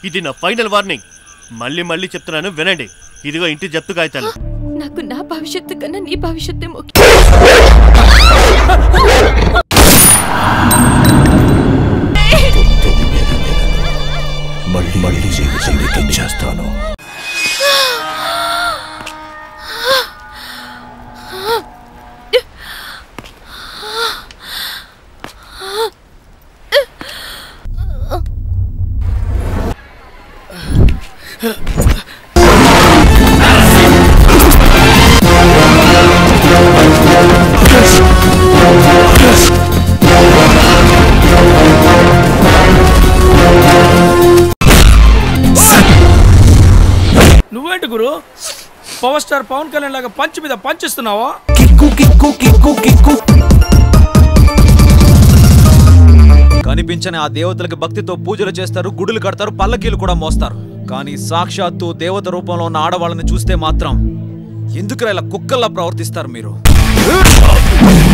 ఇది నా final warning మళ్ళీ మళ్ళీ చెప్తున్నాను వినండి ఇదిగో ఇంటి జప్తు కాగితాలు నాకు నా భవిష్యత్తు కన్నా నీ భవిష్యత్తే ముఖ్యం మళ్ళీ మళ్ళీ జీవితాన్ని తెచ్చేస్తాను నువ్వేంటి గురు పవర్ స్టార్ పవన్ కళ్యాణ్ లాగా పంచ్ మీద పంచిస్తున్నావా కిక్కు కిక్కు కిక్కు కిక్కు కనిపించని ఆ దేవతలకి భక్తితో పూజలు చేస్తారు గుడులు కడతారు పల్లకీలు కూడా మోస్తారు కానీ సాక్షాత్తు దేవత రూపంలో ఉన్న ఆడవాళ్ళని చూస్తే మాత్రం ఎందుకు ఇలా కుక్కల్లా ప్రవర్తిస్తారు మీరు